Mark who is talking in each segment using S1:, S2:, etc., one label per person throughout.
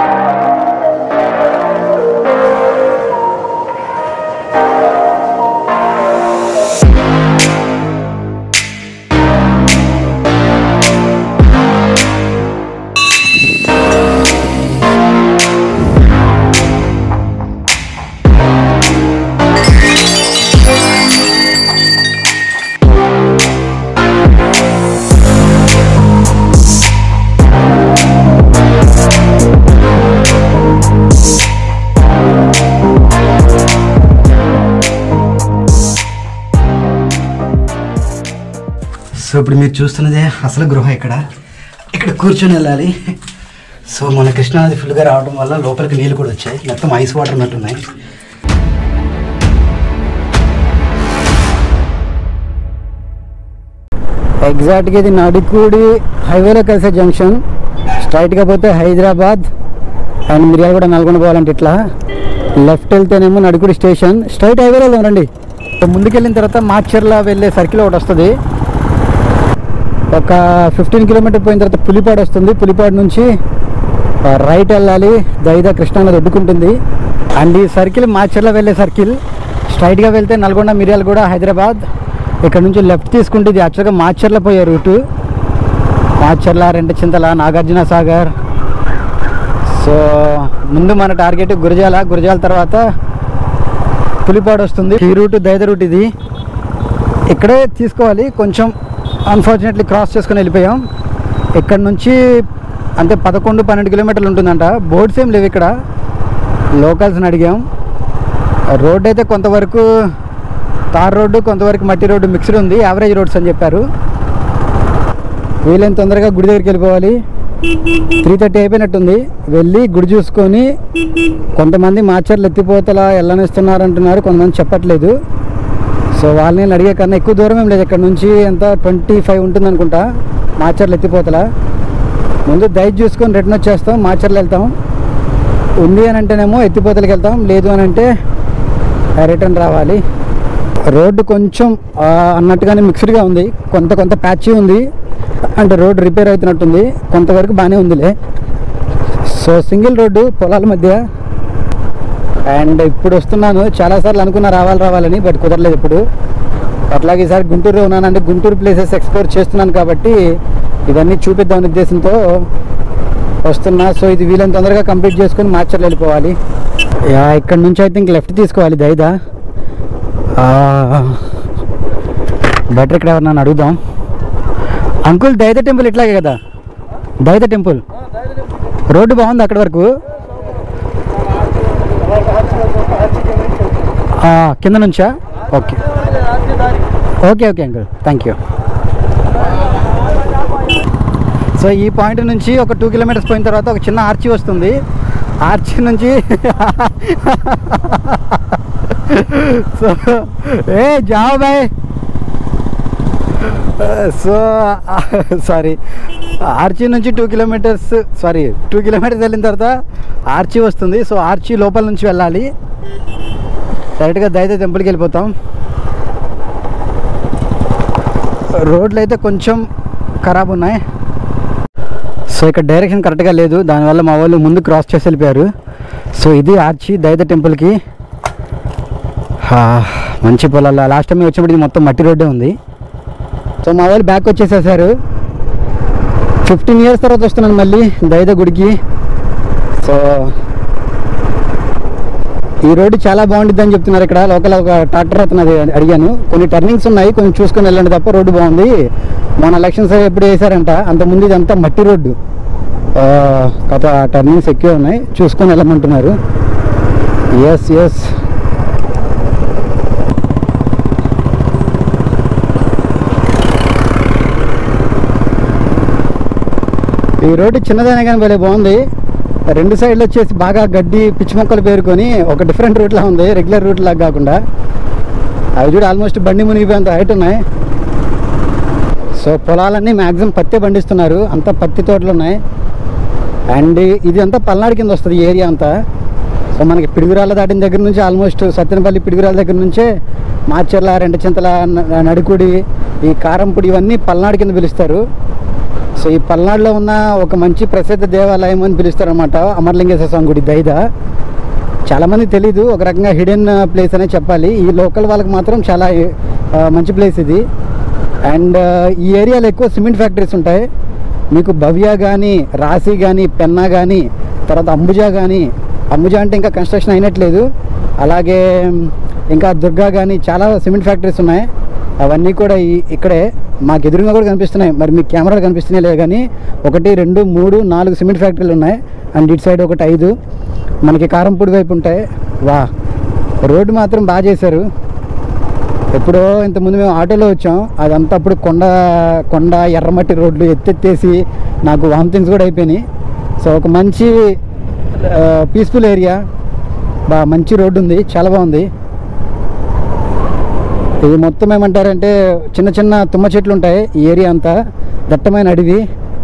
S1: So ఇప్పుడు మీరు చూస్తున్నదే అసలు గృహ ఇక్కడ ఇక్కడ కూర్చొని వెళ్ళాలి సో మన కృష్ణానది ఫుల్గా రావడం వల్ల లోపలికి నీళ్ళు కూడా వచ్చాయి మొత్తం ఐస్ వాటర్ ఉన్నట్టున్నాయి
S2: ఎగ్జాక్ట్గా ఇది నడికూడి హైవేలో కలిసే జంక్షన్ స్ట్రైట్గా పోతే హైదరాబాద్ అండ్ మిర్యాల కూడా నల్గొండ పోవాలంటే ఇట్లా లెఫ్ట్ వెళ్తేనేమో నడికూడి స్టేషన్ స్ట్రైట్ హైవేలో వెళ్దాం రండి ముందుకెళ్ళిన తర్వాత మాచర్ల వెళ్ళే సర్కిల్ ఒకటి వస్తుంది ఒక ఫిఫ్టీన్ కిలోమీటర్ పోయిన తర్వాత పులిపాడు వస్తుంది పులిపాడు నుంచి ఆ, రైట్ వెళ్ళాలి దైదా కృష్ణానది ఒడ్డుకుంటుంది అండ్ ఈ సర్కిల్ మాచర్ల వెళ్ళే సర్కిల్ స్ట్రైట్గా వెళ్తే నల్గొండ మిర్యాల కూడా హైదరాబాద్ ఇక్కడ నుంచి లెఫ్ట్ తీసుకుంటే ఇది యాక్చువల్గా మాచర్ల పోయే రూటు మాచర్ల రెండచింతల నాగార్జున సాగర్ సో ముందు మన టార్గెట్ గురజాల గురజాల తర్వాత పులిపాడు వస్తుంది ఈ రూట్ దైద రూట్ ఇది ఇక్కడే తీసుకోవాలి కొంచెం అన్ఫార్చునేట్లీ క్రాస్ చేసుకొని వెళ్ళిపోయాం ఇక్కడ నుంచి అంటే పదకొండు పన్నెండు కిలోమీటర్లు ఉంటుందంట బోర్డ్స్ ఏం లేవు ఇక్కడ లోకల్స్ని అడిగాం రోడ్ అయితే కొంతవరకు తార్ రోడ్డు కొంతవరకు మట్టి రోడ్డు మిక్స్డ్ ఉంది యావరేజ్ రోడ్స్ అని చెప్పారు వీలైన తొందరగా గుడి దగ్గరికి వెళ్ళిపోవాలి త్రీ థర్టీ అయిపోయినట్టుంది వెళ్ళి గుడి చూసుకొని కొంతమంది మాచర్లు ఎత్తిపోతల వెళ్ళనిస్తున్నారంటున్నారు కొంతమంది చెప్పట్లేదు సో వాళ్ళని అడిగే కన్నా ఎక్కువ దూరం ఏం లేదు ఇక్కడ నుంచి ఎంత ట్వంటీ ఫైవ్ ఉంటుంది అనుకుంటా మాచర్లు ఎత్తిపోతల ముందు దయచి చూసుకొని రిటర్న్ వచ్చేస్తాం మాచర్లు వెళ్తాం ఉంది అని అంటేనేమో ఎత్తిపోతలకి వెళ్తాం లేదు అని అంటే రిటర్న్ రావాలి రోడ్డు కొంచెం ఆ, అన్నట్టుగానే మిక్స్డ్గా ఉంది కొంత కొంత ప్యాచీ ఉంది అంటే రోడ్డు రిపేర్ అవుతున్నట్టుంది కొంతవరకు బాగానే ఉందిలే సో సింగిల్ రోడ్డు పొలాల మధ్య అండ్ ఇప్పుడు వస్తున్నాను చాలాసార్లు అనుకున్నా రావాలి రావాలని బట్ కుదరలేదు ఇప్పుడు అట్లాగే ఈసారి గుంటూరులో ఉన్నాను అంటే గుంటూరు ప్లేసెస్ ఎక్స్ప్లోర్ చేస్తున్నాను కాబట్టి ఇవన్నీ చూపిద్దామనే ఉద్దేశంతో వస్తున్నా సో ఇది వీలైన తొందరగా కంప్లీట్ చేసుకొని మార్చర్లు వెళ్ళిపోవాలి యా ఇక్కడ నుంచి ఐ థింక్ లెఫ్ట్ తీసుకోవాలి దైదా బెటర్ ఇక్కడ ఎవరన్నా అడుగుదాం అంకుల్ దైద టెంపుల్ ఇట్లాగే కదా దైద టెంపుల్ రోడ్డు బాగుంది అక్కడి వరకు ఆ, కింద నుంచా okay okay okay uncle thank you so ఈ పాయింట్ నుంచి ఒక టూ కిలోమీటర్స్ పోయిన తర్వాత ఒక చిన్న ఆర్చి వస్తుంది ఆర్చి నుంచి సో ఏ జాओ బాయ్ సో సారీ ఆర్చి నుంచి two kilometres sorry two kilometres వెళ్ళిన తర్వాత ఆర్చి వస్తుంది సో ఆర్చి లోపల నుంచి వెళ్ళాలి డైరెక్ట్గా దైత టెంపుల్కి వెళ్ళిపోతాం రోడ్లు అయితే కొంచెం ఖరాబ్ ఉన్నాయి సో ఇక్కడ డైరెక్షన్ కరెక్ట్గా లేదు దానివల్ల మా వాళ్ళు ముందు క్రాస్ చేసి వెళ్ళిపోయారు సో ఇది ఆర్చి దైత టెంపుల్కి హా, మంచి పొలాలు లాస్ట్ టైం వచ్చినప్పుడు ఇది మొత్తం మట్టి రోడ్డే ఉంది సో మా వాళ్ళు బ్యాక్ వచ్చేసేసారు ఫిఫ్టీన్ ఇయర్స్ తర్వాత వస్తున్నాను మళ్ళీ దైద గుడికి సో ఈ రోడ్డు చాలా బాగుంటుంది అని చెప్తున్నారు ఇక్కడ లోకల్ ఒక ట్రాక్టర్ అతను అది అడిగాను కొన్ని టర్నింగ్స్ ఉన్నాయి కొంచెం చూసుకొని వెళ్ళండి తప్ప రోడ్డు బాగుంది మన ఎలక్షన్స్ ఎప్పుడు వేసారంట అంతకుముందు ఇదంతా మట్టి రోడ్డు ఆ, కథ టర్నింగ్స్ ఎక్కువ ఉన్నాయి చూసుకొని వెళ్ళమంటున్నారు ఎస్ ఎస్ ఈ రోడ్డు చిన్నదైనా కానీ భలే బాగుంది రెండు సైడ్లు వచ్చేసి బాగా గడ్డి పిచ్చి మొక్కలు పేరుకొని ఒక డిఫరెంట్ రూట్లా ఉంది రెగ్యులర్ రూట్ లాగా కాకుండా అవి చూడు ఆల్మోస్ట్ బండి మునిగిపోయేంత హైట్ ఉన్నాయి సో పొలాలన్నీ మ్యాక్సిమం పత్తే పండిస్తున్నారు అంతా పత్తి తోటలు ఉన్నాయి అండ్ ఇది అంతా పల్నాడు కింద వస్తుంది ఈ ఏరియా అంతా సో మనకి పిడుగురాళ్ళ దాటిన దగ్గర నుంచి ఆల్మోస్ట్ సత్యనపల్లి పిడుగురాళ్ళ దగ్గర నుంచే మాచర్ల రెండచింతల న- నడికుడి ఈ కారంపొడి ఇవన్నీ పల్నాడు కింద పిలుస్తారు సో ఈ పల్నాడులో ఉన్న ఒక మంచి ప్రసిద్ధ దేవాలయం అని పిలుస్తారన్నమాట అమర్లింగేశ్వర స్వామి గుడి దైద చాలామంది తెలీదు ఒక రకంగా హిడెన్ ప్లేస్ అనే చెప్పాలి ఈ లోకల్ వాళ్ళకి మాత్రం చాలా ఆ, మంచి ప్లేస్ ఇది అండ్ ఈ ఏరియాలో ఎక్కువ సిమెంట్ ఫ్యాక్టరీస్ ఉంటాయి మీకు భవ్య కానీ రాశి కానీ పెన్నా కానీ తర్వాత అంబుజా కానీ అంబుజా అంటే ఇంకా కన్స్ట్రక్షన్ అయినట్లేదు అలాగే ఇంకా దుర్గా కానీ చాలా సిమెంట్ ఫ్యాక్టరీస్ ఉన్నాయి అవన్నీ కూడా ఈ- ఇక్కడే మాకు ఎదురుగా కూడా కనిపిస్తున్నాయి మరి మీకు కెమెరాలు కనిపిస్తున్నాయి లేదు కానీ ఒకటి రెండు మూడు నాలుగు సిమెంట్ ఫ్యాక్టరీలు ఉన్నాయి అండ్ ఇటు సైడ్ ఒకటి ఐదు మనకి కారంపూడి వైపు ఉంటాయి వా రోడ్డు మాత్రం బాగా చేశారు ఎప్పుడో ఇంతకుముందు మేము ఆటోలో వచ్చాం అదంతా అప్పుడు కొండ కొండ ఎర్రమట్టి రోడ్లు ఎత్తెత్తేసి నాకు వామిటింగ్స్ కూడా అయిపోయినాయి సో ఒక మంచి పీస్ఫుల్ ఏరియా బా మంచి రోడ్డు ఉంది చాలా బాగుంది ఇది మొత్తం ఏమంటారంటే చిన్న చిన్న తుమ్మ చెట్లు ఉంటాయి ఈ ఏరియా అంతా దట్టమైన అడవి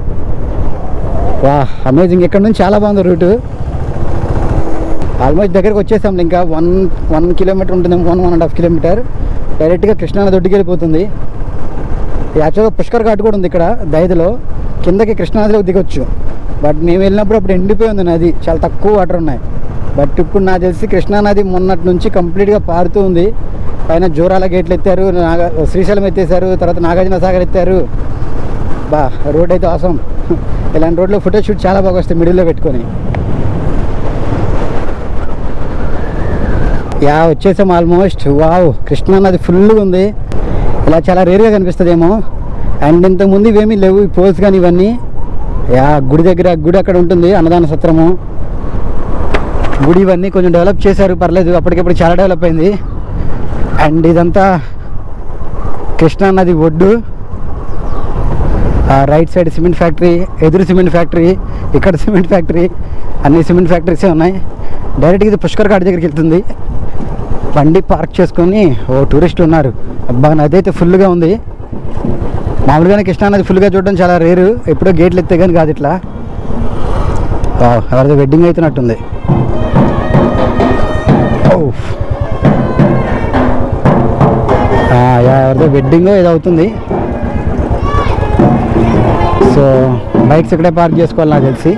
S2: వా అమేజింగ్ ఇక్కడ నుంచి చాలా బాగుంది రూటు ఆల్మోస్ట్ దగ్గరకు వచ్చేసాం ఇంకా వన్ వన్ కిలోమీటర్ ఉంటుంది one one and half kilometre డైరెక్ట్గా కృష్ణా దొడ్డికి వెళ్ళిపోతుంది యాక్చువల్గా పుష్కర్ ఘాట్ కూడా ఉంది ఇక్కడ దైదలో కిందకి కృష్ణానదిలోకి దిగొచ్చు బట్ మేము వెళ్ళినప్పుడు అప్పుడు ఎండిపోయి ఉంది నది చాలా తక్కువ వాటర్ ఉన్నాయి బట్ ఇప్పుడు నాకు తెలిసి కృష్ణానది మొన్నటి నుంచి కంప్లీట్గా పారుతూ ఉంది పైన జోరాల గేట్లు ఎత్తారు నాగ శ్రీశైలం ఎత్తేసారు తర్వాత నాగార్జున సాగర్ ఎత్తారు బా రోడ్ అయితే అవసరం ఇలాంటి రోడ్లో ఫోటో షూట్ చాలా బాగా వస్తాయి మిడిల్లో పెట్టుకొని యా వచ్చేసాం ఆల్మోస్ట్ వావ్ కృష్ణా నది ఫుల్గా ఉంది ఇలా చాలా రేర్గా కనిపిస్తుందేమో అండ్ ఇంతకుముందు ఇవేమీ లేవు ఈ పోల్స్ కానీ ఇవన్నీ యా గుడి దగ్గర గుడి అక్కడ ఉంటుంది అన్నదాన సత్రము గుడి ఇవన్నీ కొంచెం డెవలప్ చేశారు పర్లేదు అప్పటికప్పుడు చాలా డెవలప్ అయింది అండ్ ఇదంతా కృష్ణా నది ఒడ్డు రైట్ సైడ్ సిమెంట్ ఫ్యాక్టరీ ఎదురు సిమెంట్ ఫ్యాక్టరీ ఇక్కడ సిమెంట్ ఫ్యాక్టరీ అన్ని సిమెంట్ ఫ్యాక్టరీసే ఉన్నాయి డైరెక్ట్గా ఇది పుష్కర్ ఘాట్ దగ్గరికి వెళ్తుంది బండి పార్క్ చేసుకొని ఓ టూరిస్టులు ఉన్నారు అబ్బా నది అయితే ఫుల్గా ఉంది మామూలుగానే కృష్ణా నది ఫుల్గా చూడడం చాలా రేరు ఎప్పుడో గేట్లు ఎత్తే కానీ కాదు ఇట్లా వావ్, ఎవరిదో వెడ్డింగ్ అవుతున్నట్టుంది ఓ. ఆ, యా, ఎవరిదో వెడ్డింగ్ ఏదో అవుతుంది సో బైక్స్ ఇక్కడే పార్క్ చేసుకోవాలి నాకు తెలిసి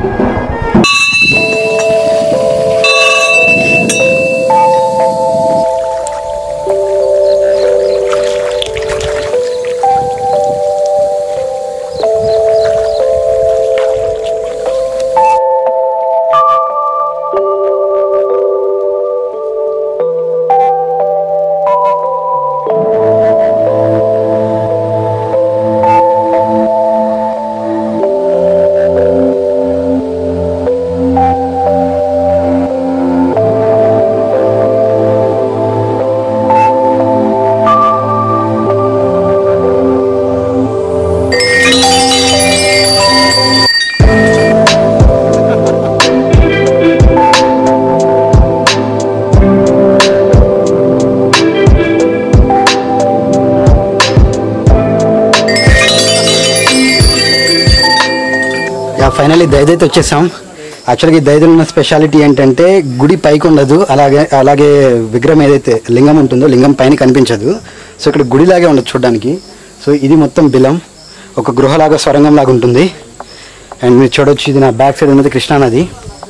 S2: యా ఫైనల్లీ దైదైతే వచ్చేసాం యాక్చువల్గా ఈ దైదలో ఉన్న స్పెషాలిటీ ఏంటంటే గుడి పైకి ఉండదు అలాగే అలాగే విగ్రహం ఏదైతే లింగం ఉంటుందో లింగం పైన కనిపించదు సో ఇక్కడ గుడిలాగే ఉండదు చూడడానికి సో ఇది మొత్తం బిలం ఒక గృహలాగా స్వరంగం లాగా ఉంటుంది అండ్ మీరు చూడొచ్చు ఇది నా బ్యాక్ సైడ్ ఉన్నది కృష్ణానది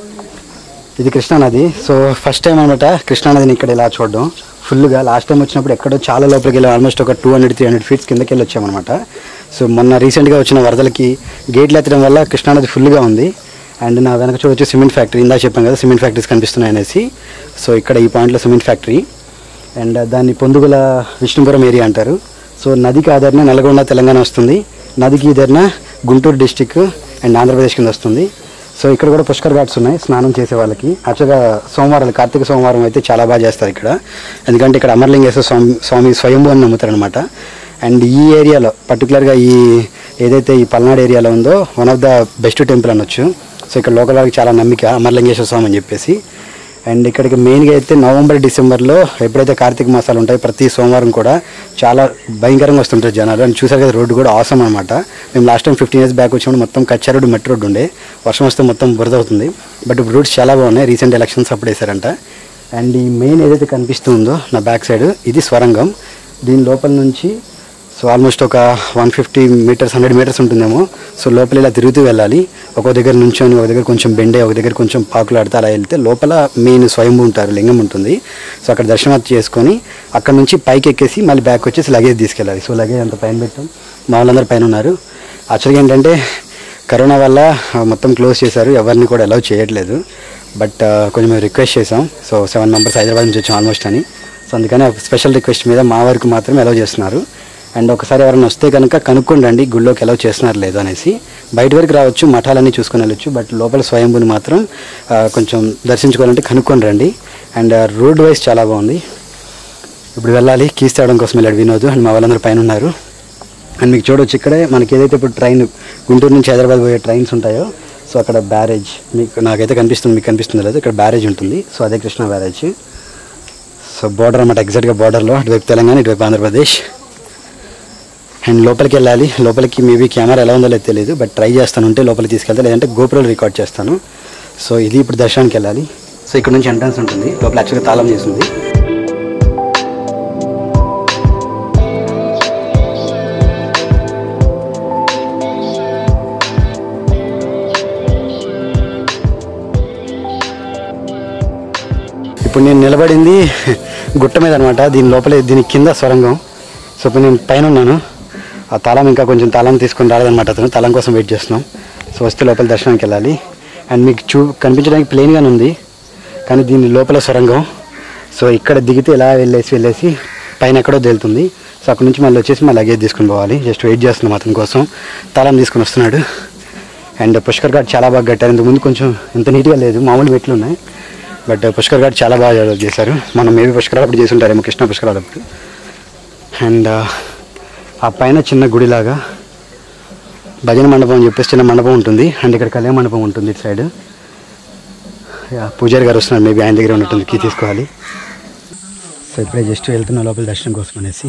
S2: ఇది కృష్ణానది సో ఫస్ట్ టైం అనమాట కృష్ణానదిని ఇక్కడ ఇలా చూడడం ఫుల్గా లాస్ట్ టైం వచ్చినప్పుడు ఎక్కడో చాలా లోపలికి వెళ్ళి ఆల్మోస్ట్ ఒక two hundred three hundred feets కిందకి వెళ్ళి వచ్చామన్నమాట సో మొన్న రీసెంట్గా వచ్చిన వరదలకి గేట్లు ఎత్తడం వల్ల కృష్ణానది ఫుల్గా ఉంది అండ్ నా వెనక చూడొచ్చు సిమెంట్ ఫ్యాక్టరీ ఇందా చెప్పాం కదా సిమెంట్ ఫ్యాక్టరీస్ కనిపిస్తున్నాయి అనేసి సో ఇక్కడ ఈ పాయింట్లో సిమెంట్ ఫ్యాక్టరీ అండ్ దాన్ని పొందుగుల విష్ణుపురం ఏరియా అంటారు సో నదికి ఆధారణ నల్గొండ తెలంగాణ వస్తుంది నదికి ఆధారణ గుంటూరు డిస్టిక్ అండ్ ఆంధ్రప్రదేశ్ కింద వస్తుంది సో ఇక్కడ కూడా పుష్కర్ ఘాట్స్ ఉన్నాయి స్నానం చేసే వాళ్ళకి యాక్చువల్గా సోమవారాలు కార్తీక సోమవారం అయితే చాలా బాగా చేస్తారు ఇక్కడ ఎందుకంటే ఇక్కడ అమర్లింగేశ్వర స్వామి స్వామి స్వయంభూ అని నమ్ముతారు అనమాట అండ్ ఈ ఏరియాలో పర్టికులర్గా ఈ ఏదైతే ఈ పల్నాడు ఏరియాలో ఉందో one of the best temple అనొచ్చు సో ఇక్కడ లోకల్ వాళ్ళకి చాలా నమ్మిక అమర్లింగేశ్వర స్వామి అని చెప్పేసి అండ్ ఇక్కడికి మెయిన్గా అయితే నవంబర్ డిసెంబర్లో ఎప్పుడైతే కార్తీక మాసాలు ఉంటాయో ప్రతి సోమవారం కూడా చాలా భయంకరంగా వస్తుంటారు జనాలు అండ్ చూసారు కదా రోడ్డు కూడా అవసరం అనమాట మేము last time fifteen years back వచ్చినప్పుడు మొత్తం కచ్చా రోడ్డు మెట్రో రోడ్డు ఉండే వర్షం వస్తే మొత్తం బురద అవుతుంది బట్ ఇప్పుడు రూట్స్ చాలా బాగున్నాయి రీసెంట్ ఎలక్షన్స్ అప్పుడు వేశారంట అండ్ ఈ మెయిన్ ఏదైతే కనిపిస్తుందో నా బ్యాక్ సైడ్ ఇది స్వరంగం దీని లోపల నుంచి
S1: సో ఆల్మోస్ట్ ఒక one fifty metres hundred metres ఉంటుందేమో సో లోపల ఇలా తిరుగుతూ వెళ్ళాలి ఒక దగ్గర నుంచొని ఒక దగ్గర కొంచెం బెండే ఒక దగ్గర కొంచెం పాకులాడితే అలా వెళ్తే లోపల మెయిన్ స్వయంభూ ఉంటారు లింగం ఉంటుంది సో అక్కడ దర్శనం చేసుకొని అక్కడ నుంచి పైకి ఎక్కేసి మళ్ళీ బ్యాక్ వచ్చేసి లగేజ్ తీసుకెళ్ళాలి సో లగేజ్ అంత పైన పెట్టాం మా వాళ్ళందరూ పైన ఉన్నారు యాక్చువల్గా ఏంటంటే కరోనా వల్ల ఆ, మొత్తం క్లోజ్ చేశారు ఎవరిని కూడా అలౌ చేయట్లేదు బట్ ఆ, కొంచెం మేము రిక్వెస్ట్ చేసాం సో సెవెన్ మెంబర్స్ హైదరాబాద్ నుంచి వచ్చాం ఆల్మోస్ట్ అని సో అందుకని స్పెషల్ రిక్వెస్ట్ మీద మా వరకు మాత్రమే అలౌ చేస్తున్నారు అండ్ ఒకసారి ఎవరైనా వస్తే కనుక కనుక్కోండి రండి గుళ్ళోకి అలౌ చేస్తున్నారు లేదు అనేసి బయట వరకు రావచ్చు మఠాలన్నీ చూసుకొని వెళ్ళొచ్చు బట్ లోపల స్వయంభూని మాత్రం ఆ, కొంచెం దర్శించుకోవాలంటే కనుక్కొని రండి అండ్ రోడ్ వైజ్ చాలా బాగుంది ఇప్పుడు వెళ్ళాలి కీస్ తేవడం కోసం వెళ్ళాడు వినోద్ అండ్ మా వాళ్ళందరూ పైన ఉన్నారు అండ్ మీకు చూడొచ్చు ఇక్కడే మనకి ఏదైతే ఇప్పుడు ట్రైన్ గుంటూరు నుంచి హైదరాబాద్ పోయే ట్రైన్స్ ఉంటాయో సో అక్కడ బ్యారేజ్ మీకు నాకైతే కనిపిస్తుంది మీకు కనిపిస్తుంది లేదు ఇక్కడ బ్యారేజ్ ఉంటుంది సో అదే కృష్ణా బ్యారేజ్ సో బార్డర్ అనమాట ఎగ్జాక్ట్గా బార్డర్లో అటువైపు తెలంగాణ ఇటువైపు ఆంధ్రప్రదేశ్ అండ్ లోపలికి వెళ్ళాలి లోపలికి మేబీ కెమెరా ఎలా ఉందో లేదు తెలియదు బట్ ట్రై చేస్తాను ఉంటే లోపలికి తీసుకెళ్తే లేదంటే గోపురాలు రికార్డ్ చేస్తాను సో ఇది ఇప్పుడు దర్శనానికి వెళ్ళాలి సో ఇక్కడ నుంచి ఎంట్రన్స్ ఉంటుంది లోపల యాక్చువల్గా తాళం చేస్తుంది ఇప్పుడు నేను నిలబడింది గుట్ట మీద అనమాట దీని లోపలే దీని కింద సొరంగం సో ఇప్పుడు నేను పైన ఉన్నాను ఆ తాళం ఇంకా కొంచెం తాళం తీసుకొని రాలేదన్నమాట అతను తాళం కోసం వెయిట్ చేస్తున్నాం సో వస్తే లోపల దర్శనానికి వెళ్ళాలి అండ్ మీకు చూ కనిపించడానికి ప్లెయిన్గానే ఉంది కానీ దీని లోపల సొరంగం సో ఇక్కడ దిగితే ఇలా వెళ్ళేసి వెళ్ళేసి పైన ఎక్కడో తేలుతుంది సో అక్కడ నుంచి మళ్ళీ వచ్చేసి మళ్ళీ లగేజ్ తీసుకుని పోవాలి జస్ట్ వెయిట్ చేస్తున్నాం అతని కోసం తాళం తీసుకుని వస్తున్నాడు అండ్ పుష్కర్ ఘాట్ చాలా బాగా కట్టారు ఇంతకుముందు కొంచెం ఇంత నీట్గా లేదు మామూలు మెట్లు ఉన్నాయి బట్ పుష్కర్ ఘాట్ చాలా బాగా డెవలప్ చేశారు మనం మేబీ పుష్కరాలు అప్పుడు చేసి ఉంటారేమో కృష్ణ పుష్కరాలు అప్పుడు అండ్ ఆ పైన చిన్న గుడిలాగా భజన మండపం అని చెప్పేసి చిన్న మండపం ఉంటుంది అండ్ ఇక్కడ కళ్యాణ మండపం ఉంటుంది ఇటు సైడ్ యా, పూజారి గారు వస్తున్నారు మేబీ ఆయన దగ్గర ఉన్నట్టుంది కీ తీసుకోవాలి సో ఇప్పుడే జస్ట్ వెళ్తున్న లోపల దర్శనం కోసం అనేసి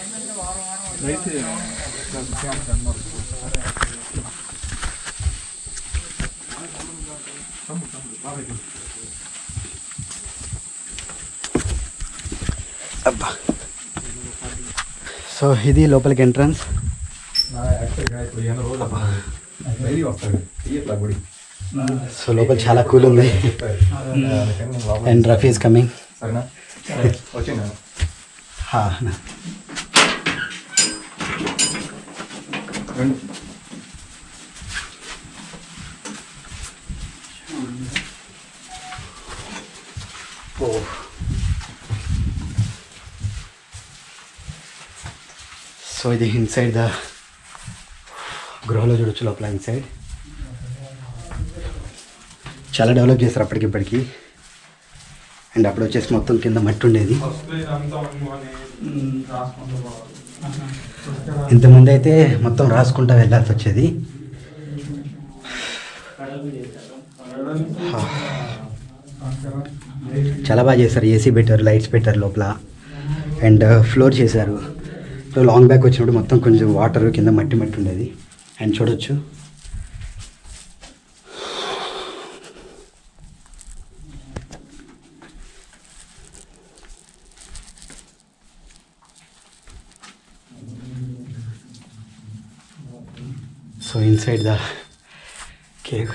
S1: అబ్బా సో ఇది లోపలికి ఎంట్రన్స్
S3: డైలీ వస్తాడు ఇట్లా గుడి
S1: సో లోపల చాలా కూల్ ఉంది అండ్ రఫీ ఇస్ కమింగ్
S3: సరేనా వచ్చిందా రెండు
S1: సో ఇది ఇన్సైడ్ ద గృహలో చూడొచ్చు లోపల ఇన్సైడ్ చాలా డెవలప్ చేస్తారు అప్పటికిప్పటికి అండ్ అప్పుడు వచ్చేసి మొత్తం కింద మట్టి ఉండేది ఇంతకుముందు అయితే మొత్తం రాసుకుంటా వెళ్ళాల్సి వచ్చేది చాలా బాగా చేశారు ఏసీ పెట్టారు లైట్స్ పెట్టారు లోపల అండ్ ఫ్లోర్ చేశారు సో లాంగ్ బ్యాక్ వచ్చినప్పుడు మొత్తం కొంచెం వాటర్ కింద మట్టి మట్టి ఉండేది అండ్ చూడొచ్చు so inside the cave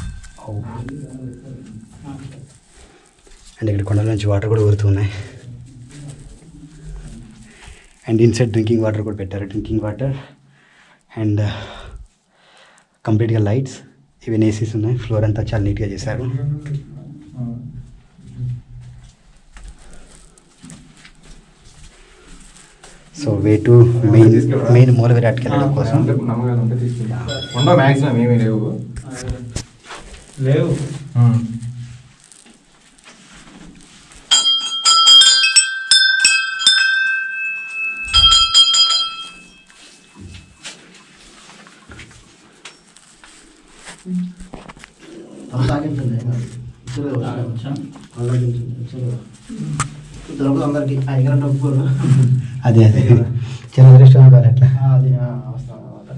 S1: and ఇక్కడ కొండల నుంచి వాటర్ కూడా ఊరుతున్నాయి అండ్ ఇన్సైడ్ డ్రింకింగ్ వాటర్ కూడా పెట్టారు డ్రింకింగ్ వాటర్ అండ్ కంప్లీట్గా లైట్స్ ఈవెన్ ఏసీస్ ఉన్నాయి ఫ్లోర్ అంతా చాలా నీట్గా చేశారు so way to main main మూల విరాట్కి వెళ్ళడం కోసం
S3: నమ్మకాలు ఉంటే తీసుకుంటా ఉండవు మ్యాక్సిమం ఏమీ లేవు
S4: లేవు అందరికి ఐగర డబ్బులు
S1: అదే అదే చిన్న దృష్టి కావాలి అట్లా
S4: అది అవసరం అన్నమాట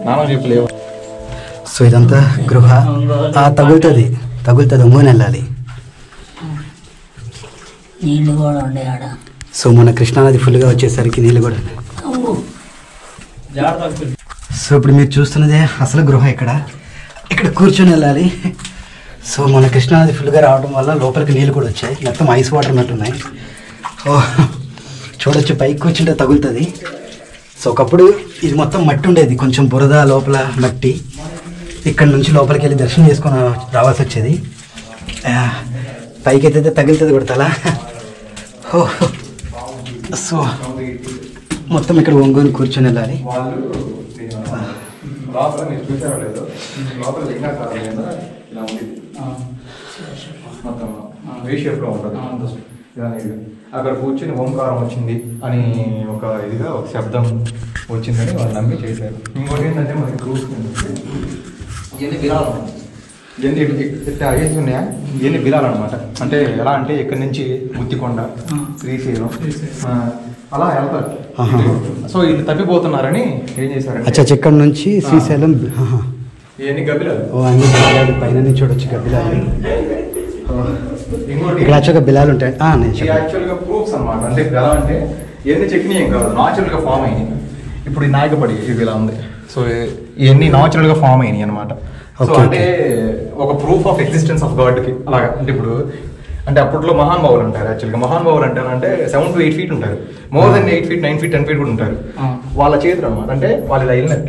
S3: నాన్న చెప్పలేవు
S1: సో ఇదంతా గృహ ఆ, తగులుతుంది తగులుతుంది ఒంగోని వెళ్ళాలి
S5: నీళ్ళు కూడా ఉండే ఆడ
S1: సో మన కృష్ణానది ఫుల్గా వచ్చేసరికి నీళ్ళు కూడా ఉన్నాయి. సో ఇప్పుడు మీరు చూస్తున్నదే అసలు గృహ ఇక్కడ ఇక్కడ కూర్చొని వెళ్ళాలి సో మన కృష్ణానది ఫుల్గా రావడం వల్ల లోపలికి నీళ్ళు కూడా వచ్చాయి మొత్తం ఐస్ వాటర్ ఉన్నట్టున్నాయి ఓ చూడొచ్చు పైకి కూర్చుంటే తగులుతుంది సో ఒకప్పుడు ఇది మొత్తం మట్టి ఉండేది కొంచెం బురద లోపల మట్టి ఇక్కడ నుంచి లోపలికి వెళ్ళి దర్శనం చేసుకొని రావాల్సి వచ్చేది ఆ, పైకి అయితే తగులుతుంది కూడా తల ఓ సో మొత్తం ఇక్కడ ఒంగోని కూర్చొని వెళ్ళాలి
S3: వాళ్ళు లోపల మీరు చూసారో లేదో లోపల లింగా కాలం మీద ఇలా ఉంది మొత్తం వే షేప్లో ఉంటుంది ఇలా ఇది. అక్కడ కూర్చుని ఓంకారం వచ్చింది అని ఒక ఇదిగా ఒక శబ్దం వచ్చిందని వాళ్ళు నమ్మి చేశారు ఇంకోటి ఏంటంటే మనకి ప్రూఫ్ ఇవన్నీ బిలాలు ఇవన్నీ ఇట్లా వేసి ఉన్నాయా ఇవన్నీ బిలాలు అనమాట అంటే ఎలా అంటే ఇక్కడి నుంచి ముత్తికొండ శ్రీశైలం ఆ, అలా వెళ్తారు
S1: ఆహా.
S3: సో వీళ్ళు తప్పిపోతున్నారని ఏం చేశారంటే
S1: అచ్చా ఇక్కడ నుంచి శ్రీశైలం ఆహా.
S3: ఇవన్నీ గబ్బిలాలు
S1: ఓ అన్ని బిలాలు పైన నుంచి చూడొచ్చు ఇక్కడ బిలాలు
S3: ఇంకోటి
S1: ఇక్కడ యాక్చువల్గా బిలాలు ఉంటాయి ఆ, నేను
S3: ఇది
S1: చెప్పాను
S3: యాక్చువల్గా ప్రూఫ్స్ అన్నమాట అంటే ఇప్పుడు ఎలా అంటే ఇవన్నీ చెక్ని ఏం కాదు నాచురల్గా ఫామ్ అయినాయి ఇప్పుడు ఈ నాయకపడి ఇది ఇలా ఉంది సో ఇవన్నీ నాచురల్గా ఫామ్ అయినాయి అనమాట సో
S1: Okay,
S3: అంటే ఒక ప్రూఫ్ ఆఫ్ ఎగ్జిస్టెన్స్ ఆఫ్ గాడ్కి అలాగా అంటే ఇప్పుడు అంటే అప్పట్లో మహానుభావులు ఉంటారు యాక్చువల్గా మహానుభావులు అంటే అంటే సెవెన్ టు ఎయిట్ ఫీట్ ఉంటారు more than eight feet nine feet ten feet కూడా ఉంటారు వాళ్ళ చేతులు అనమాట అంటే వాళ్ళు ఇలా వెళ్ళినట్టు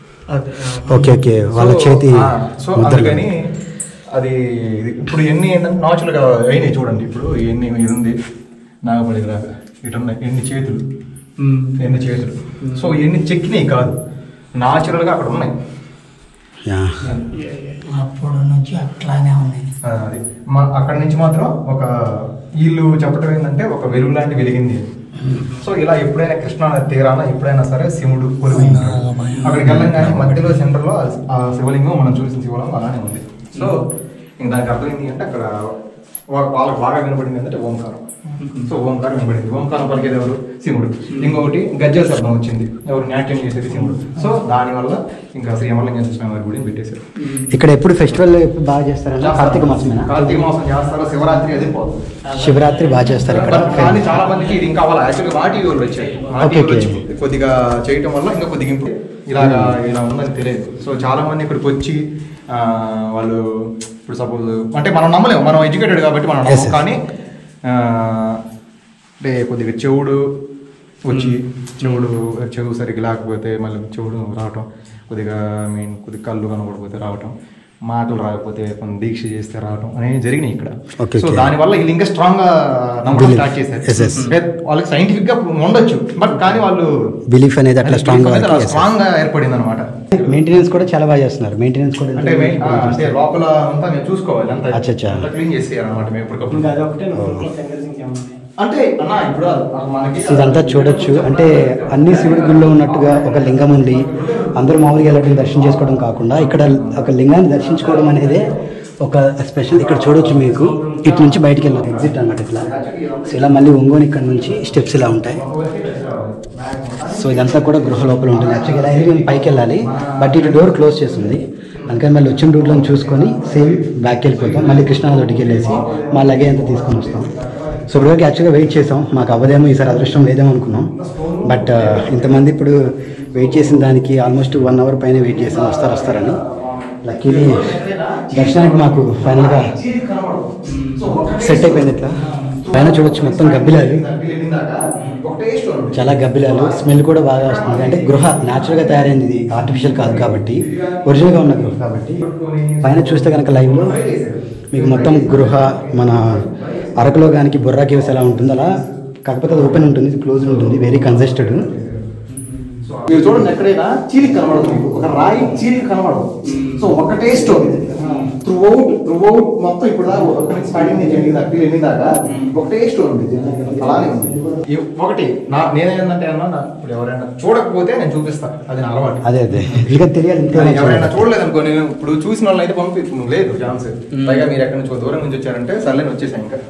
S1: ఓకే ఓకే వాళ్ళ
S3: సో,
S1: చేతి
S3: ఆ, సో
S1: ముద్రలు.
S3: అందుకని అది ఇది- ఇప్పుడు ఎన్ని ఏంటంటే నాచురల్గా అయినాయి చూడండి ఇప్పుడు ఎన్ని ఇది ఉంది నాగపడి దాకా ఇటు ఉన్నాయి ఎన్ని చేతులు ఎన్ని చేతులు సో ఎన్ని చెక్కినాయి కాదు నాచురల్గా అక్కడ ఉన్నాయి
S1: యా.
S5: అప్పుడు నుంచి అట్లానే ఉన్నాయి
S3: ఆ, అది మా అక్కడ నుంచి మాత్రం ఒక వీళ్ళు చెప్పడం ఏంటంటే ఒక వెలుగు లాంటి వెలిగింది సో ఇలా ఎప్పుడైనా కృష్ణా నది తీరాన ఎప్పుడైనా సరే శివుడు కొలువు అక్కడికి వెళ్ళంగానే మధ్యలో సెంటర్లో ఆ శివలింగం మనం చూసిన శివలింగం అలానే ఉంది సో ఇంక దానికి అర్థం ఏంటి అంటే అక్కడ వా- వాళ్ళకి బాగా వినపడింది ఏంటంటే ఓంకారం సో ఓంకారం వినపడింది ఓంకారం పలికేది ఎవరు శివుడు ఇంకొకటి గజ్జల శబ్దం వచ్చింది ఎవరు నాట్యం చేసేది శివుడు సో దానివల్ల ఇంకా శ్రీమలింగేశ్వర స్వామి వారి గుడిని పెట్టేశారు
S1: ఇక్కడ ఎప్పుడు ఫెస్టివల్ ఎప్పుడు బాగా చేస్తారంటే కార్తీక మాసమేనా
S3: కార్తీక మాసం చేస్తారు శివరాత్రి అది పోతుంది
S1: శివరాత్రి బాగా చేస్తారు ఇక్కడ
S3: బట్ కానీ చాలా మందికి ఇది ఇంకా అవ్వాలి యాక్చువల్గా మా టీవీ వాళ్ళు వచ్చాయి మా
S1: Okay,
S3: టీవీ
S1: okay.
S3: వచ్చి కొద్దిగా చేయటం వల్ల ఇంకా కొద్దిగా ఇంప్రూవ్ ఇలాగా ఇలా ఉందని తెలియదు సో చాలా మంది ఇక్కడికి వచ్చి ఆ, వాళ్ళు ఇప్పుడు సపోజ్ అంటే మనం నమ్మలేము మనం ఎడ్యుకేటెడ్ కాబట్టి మనం
S1: Yes,
S3: నమ్మం
S1: yes.
S3: కానీ ఆ, అంటే కొద్దిగా చెవుడు వచ్చి చెవుడు చెవు సరిగ్గా లేకపోతే మళ్ళీ చెవుడు రావటం కొద్దిగా మీన్ కొద్దిగా కళ్ళు కనబడిపోతే రావటం మాటలు రాకపోతే కొంచెం దీక్ష చేస్తే రావటం అనేవి జరిగినాయి ఇక్కడ
S1: Okay,
S3: సో
S1: okay.
S3: దానివల్ల వీళ్ళు ఇంకా స్ట్రాంగ్ గా నమ్మకం
S1: Belief.
S3: స్టార్ట్ చేశారు
S1: Yes, yes.
S3: అంటే వాళ్ళకి సైంటిఫిక్ గా ఉండొచ్చు బట్ కానీ వాళ్ళు
S1: బిలీఫ్ అనేది అట్లా స్ట్రాంగ్
S3: స్ట్రాంగ్ గా ఏర్పడింది అనమాట
S1: మెయింటెనెన్స్ కూడా చాలా బాగా చేస్తున్నారు మెయింటెనెన్స్ కూడా
S3: అంటే మెయిన్ ఆ, అంటే లోపల అంతా మేము చూసుకోవాలి అంతా
S1: అచ్చా, అచ్చా.
S3: అంతా క్లీన్ చేసేయాలన్నమాట మేము ఎప్పటికప్పుడు
S4: ఇంకా అదొకటే లోపల ఫింగర్స్ ఇంకేమన్నా
S3: అంటే అన్న ఇప్పుడు అది మనకి
S1: ఇదంతా చూడొచ్చు అంటే అన్ని శివుడి గుడిలో ఉన్నట్టుగా ఒక లింగం ఉండి అందరూ మామూలుగా వెళ్ళడం దర్శనం చేసుకోవడం కాకుండా ఇక్కడ ఒక లింగాన్ని దర్శించుకోవడం అనేది ఒక స్పెషల్ ఇక్కడ చూడొచ్చు మీకు ఇటు నుంచి బయటికి వెళ్ళాం ఎగ్జిట్ అన్నమాట ఇట్లా సో ఇలా మళ్ళీ ఒంగోని ఇక్కడ నుంచి స్టెప్స్ ఇలా ఉంటాయి సో ఇదంతా కూడా గృహ లోపల ఉంటుంది యాక్చువల్గా ఇలా వెళ్ళి మేము పైకి వెళ్ళాలి బట్ ఇటు డోర్ క్లోజ్ చేస్తుంది అందుకని మళ్ళీ వచ్చిన రూట్లో చూసుకొని సేమ్ బ్యాక్ వెళ్ళిపోతాం మళ్ళీ కృష్ణానదికి వెళ్ళేసి మా లగే అంతా తీసుకొని వస్తాం సో ఇప్పటివరకు యాక్చువల్గా వెయిట్ చేసాం మాకు అవ్వదేమో ఈసారి అదృష్టం లేదేమో అనుకున్నాం బట్ ఇంతమంది ఇప్పుడు వెయిట్ చేసిన దానికి ఆల్మోస్ట్ వన్ అవర్ పైన వెయిట్ చేసాం వస్తారు వస్తారని లక్కీలీ దర్శనానికి మాకు ఫైనల్గా సెట్ అయిపోయింది ఇట్లా పైన చూడొచ్చు మొత్తం గబ్బిలాలు
S3: ఒకటే స్టోన్
S1: చాలా గబ్బిలాలు స్మెల్ కూడా బాగా వస్తుంది అంటే గృహ న్యాచురల్గా తయారైంది ఇది ఆర్టిఫిషియల్ కాదు కాబట్టి ఒరిజినల్గా ఉన్న గృహ కాబట్టి పైన చూస్తే కనుక లైవ్లో మీకు మొత్తం గృహ మన అరకులో కానీ బుర్రా కేవ్స్ ఎలా ఉంటుందో అలా కాకపోతే అది ఓపెన్ ఉంటుంది క్లోజ్ ఉంటుంది వెరీ కన్జెస్టెడ్
S3: మీరు చూడండి ఎక్కడైనా చీలిక కనబడదు మీకు ఒక రాయి చీలిక కనబడదు సో ఒకటే stone throughout throughout మొత్తం ఇప్పుడు దాకా ఒక స్టార్టింగ్ నుంచి ఎండింగ్ దాకా ఎండింగ్ దాకా ఒకటే స్టోన్ ఉంది అలానే ఉంది ఈ- ఒకటి నా నేనేంటంటే అన్నా నా ఇప్పుడు ఎవరైనా చూడకపోతే నేను చూపిస్తాను అది నా అలవాటు
S1: అదే అదే ఇంకా తెలియాలి ఇంతే
S3: కానీ ఎవరైనా చూడలేదు అనుకో నేను ఇప్పుడు చూసిన వాళ్ళని అయితే పంపి లేదు ఛాన్స్ పైగా మీరు ఎక్కడి నుంచి దూరం నుంచి వచ్చారంటే సర్లే నేను వచ్చేసాను ఇంకా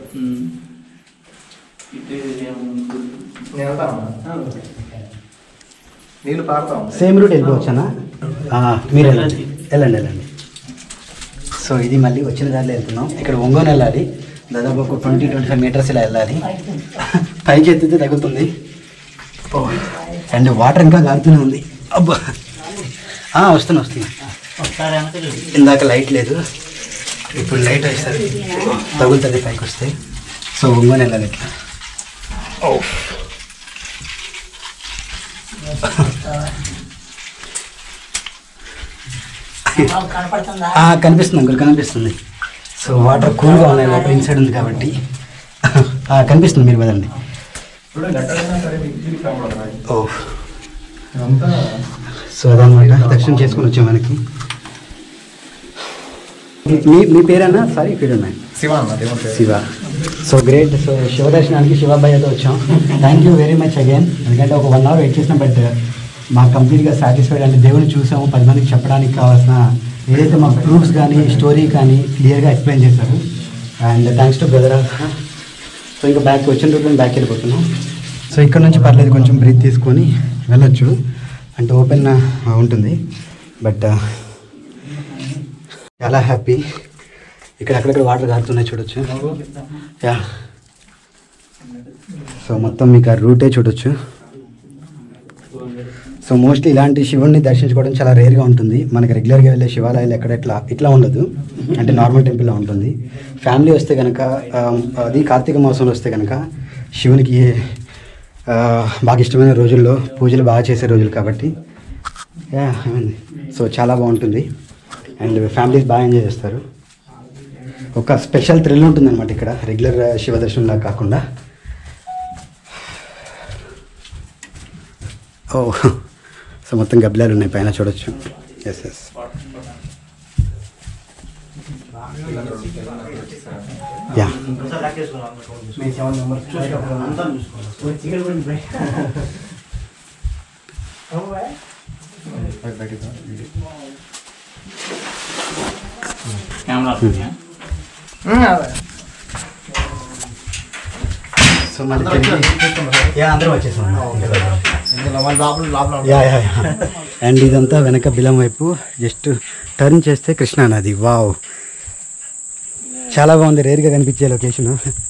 S3: నేను వెళ్తాను నీళ్ళు పారుతాం
S1: సేమ్ రూట్ వెళ్ళిపోవచ్చానా ఆ, మీరు వెళ్ళండి వెళ్ళండి వెళ్ళండి సో ఇది మళ్ళీ వచ్చిన దారిలో వెళ్తున్నాం ఇక్కడ ఒంగోని వెళ్ళాలి దాదాపు ఒక ట్వంటీ ట్వంటీ ఫైవ్ మీటర్స్ ఇలా వెళ్ళాలి పైకి ఎత్తితే తగ్గుతుంది ఓ అండ్ వాటర్ ఇంకా కారుతూనే ఉంది అబ్బా ఆ, వస్తున్నా వస్తుంది
S5: ఒకసారి వెనక చూడు.
S1: ఇందాక లైట్ లేదు ఇప్పుడు లైట్ వేస్తారు తగులుతుంది పైకి వస్తే సో ఒంగోని వెళ్ళాలి ఇట్లా ఓ
S5: మాకు కనపడుతుందా
S1: ఆ, కనిపిస్తుంది అంకుల్ కనిపిస్తుంది సో వాటర్ కూల్గా ఉన్నాయి లోపల ఇన్సైడ్ ఉంది కాబట్టి ఆ, కనిపిస్తుంది మీరు కదండి
S3: ఇప్పుడు గట్టైనా సరే మీకు ఇది కనబడుతున్నాయి
S1: ఓ
S3: ఇదంతా
S1: సో అదనమాట దర్శనం చేసుకుని వచ్చాం మనకి మీ మీ పేరన్నా సారీ పేరు ఉన్నాయి
S3: శివ అన్న దేవుడి పేరు.
S1: Shiva so great so Shiva దర్శనానికి శివాబాయ్యతో వచ్చాం thank you very much again ఎందుకంటే ఒక వన్ అవర్ వెయిట్ చేసినాం బట్ మాకు కంప్లీట్గా సాటిస్ఫైడ్ అంటే దేవుని చూసాము పది మందికి చెప్పడానికి కావాల్సిన ఏదైతే మాకు ప్రూఫ్స్ కానీ స్టోరీ కానీ క్లియర్గా ఎక్స్ప్లెయిన్ చేశారు and thanks to brother so ఇంకా బ్యాక్ వచ్చిన రూట్లో బ్యాక్ వెళ్ళిపోతున్నాం సో ఇక్కడ నుంచి పర్లేదు కొంచెం బ్రీత్ తీసుకొని వెళ్ళొచ్చు అంటే ఓపెన్ ఉంటుంది బట్ చాలా హ్యాపీ ఇక్కడ అక్కడక్కడ వాటర్ కారుతున్నాయి చూడొచ్చు యా సో మొత్తం మీకు ఆ రూటే చూడొచ్చు సో మోస్ట్లీ ఇలాంటి శివుణ్ణి దర్శించుకోవడం చాలా రేర్గా ఉంటుంది మనకి రెగ్యులర్గా వెళ్ళే శివాలయాలు ఎక్కడ ఇట్లా ఇట్లా ఉండదు అంటే నార్మల్ టెంపుల్లో ఉంటుంది ఫ్యామిలీ వస్తే కనుక అది కార్తీక మాసంలో వస్తే కనుక శివునికి ఆ, బాగా ఇష్టమైన రోజుల్లో పూజలు బాగా చేసే రోజులు కాబట్టి యా ఏమైంది సో చాలా బాగుంటుంది అండ్ ఫ్యామిలీస్ బాగా ఎంజాయ్ చేస్తారు ఒక స్పెషల్ థ్రిల్ ఉంటుంది అనమాట ఇక్కడ రెగ్యులర్ శివ దర్శనంలా కాకుండా ఓ సో మొత్తం గబ్బిలాలు ఉన్నాయి పైన చూడొచ్చు ఎస్ ఎస్ యా
S5: కెమెరా వస్తుందా?
S1: సో మనకి యా అందరం వచ్చేసాం యా యా అండ్ ఇదంతా వెనక బిలం వైపు జస్ట్ టర్న్ చేస్తే కృష్ణా నది వావ్ చాలా బాగుంది రేర్గా కనిపించే లొకేషన్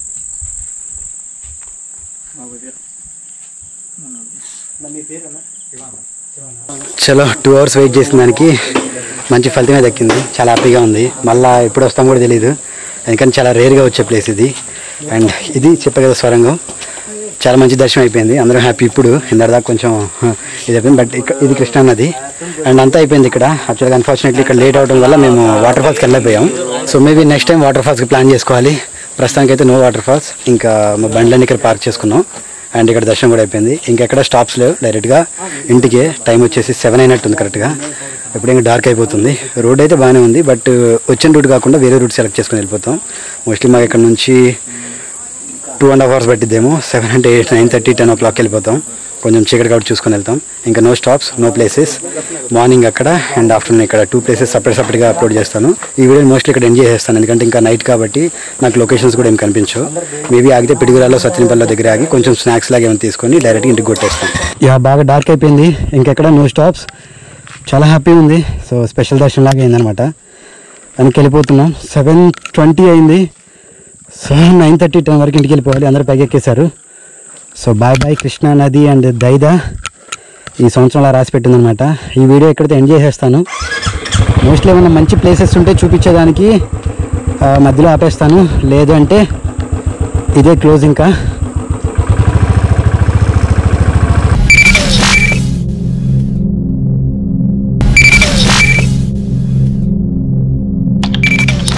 S1: చలో టూ అవర్స్ వెయిట్ చేసిన దానికి మంచి ఫలితమే దక్కింది చాలా హ్యాపీగా ఉంది మళ్ళీ ఎప్పుడు వస్తాం కూడా తెలియదు ఎందుకంటే చాలా రేర్గా వచ్చే ప్లేస్ ఇది అండ్ ఇది చెప్పే కదా స్వరంగం చాలా మంచి దర్శనం అయిపోయింది అందరూ హ్యాపీ ఇప్పుడు ఇందరిదాకా కొంచెం హ, ఇది అయిపోయింది బట్ ఇక్కడ ఇది కృష్ణా నది అండ్ అంతా అయిపోయింది ఇక్కడ యాక్చువల్గా అన్ఫార్చునేట్లీ ఇక్కడ లేట్ అవడం వల్ల మేము వాటర్ ఫాల్స్కి వెళ్ళిపోయాం so maybe next time water ఫాల్స్కి ప్లాన్ చేసుకోవాలి ప్రస్తుతానికైతే నో వాటర్ ఫాల్స్ ఇంకా మా బండ్లన్నీ ఇక్కడ పార్క్ చేసుకున్నాం అండ్ ఇక్కడ దర్శనం కూడా అయిపోయింది ఇంకెక్కడ స్టాప్స్ లేవు డైరెక్ట్గా ఇంటికి టైం వచ్చేసి సెవెన్ అయినట్టుంది కరెక్ట్గా ఇప్పుడు ఇంకా డార్క్ అయిపోతుంది రోడ్ అయితే బాగానే ఉంది బట్ వచ్చిన రూట్ కాకుండా వేరే రూట్ సెలెక్ట్ చేసుకుని వెళ్ళిపోతాం మోస్ట్లీ మాకు ఇక్కడ నుంచి టూ అండ్ హాఫ్ అవర్స్ పట్టిద్దేమో సెవెన్ అంటే eight nine thirty ten o'clock వెళ్ళిపోతాం కొంచెం చీకటి కాబట్టి చూసుకొని వెళ్తాం ఇంకా no stops no places morning అక్కడ అండ్ ఆఫ్టర్నూన్ ఇక్కడ టూ ప్లేసెస్ సపరేట్ సపరేట్గా అప్లోడ్ చేస్తాను ఈ వీడియో మోస్ట్లీ ఇక్కడ ఎంజాయ్ చేస్తాను ఎందుకంటే ఇంకా నైట్ కాబట్టి నాకు లొకేషన్స్ కూడా ఏం కనిపించవు మేబీ ఆగితే పిడిగురాలో సత్యనపల్లి దగ్గర ఆగి కొంచెం స్నాక్స్ లాగా ఏమైనా తీసుకొని డైరెక్ట్గా ఇంటికి కొట్టేస్తాం యా బాగా డార్క్ అయిపోయింది ఇంకెక్కడ నో స్టాప్స్ చాలా హ్యాపీ ఉంది సో స్పెషల్ దర్శనం లాగా అయిందనమాట దానికి వెళ్ళిపోతున్నాం సెవెన్ ట్వంటీ అయింది సో నైన్ థర్టీ టెన్ వరకు ఇంటికి వెళ్ళిపోవాలి అందరూ పైకి ఎక్కేశారు సో బాయ్ బాయ్ కృష్ణా నది అండ్ దైదా ఈ సంవత్సరం అలా రాసి పెట్టిందనమాట ఈ వీడియో ఎక్కడైతే ఎంజాయ్ చేస్తాను మోస్ట్లీ ఏమైనా మంచి ప్లేసెస్ ఉంటే చూపించేదానికి ఆ, మధ్యలో ఆపేస్తాను లేదు అంటే ఇదే క్లోజ్ ఇంకా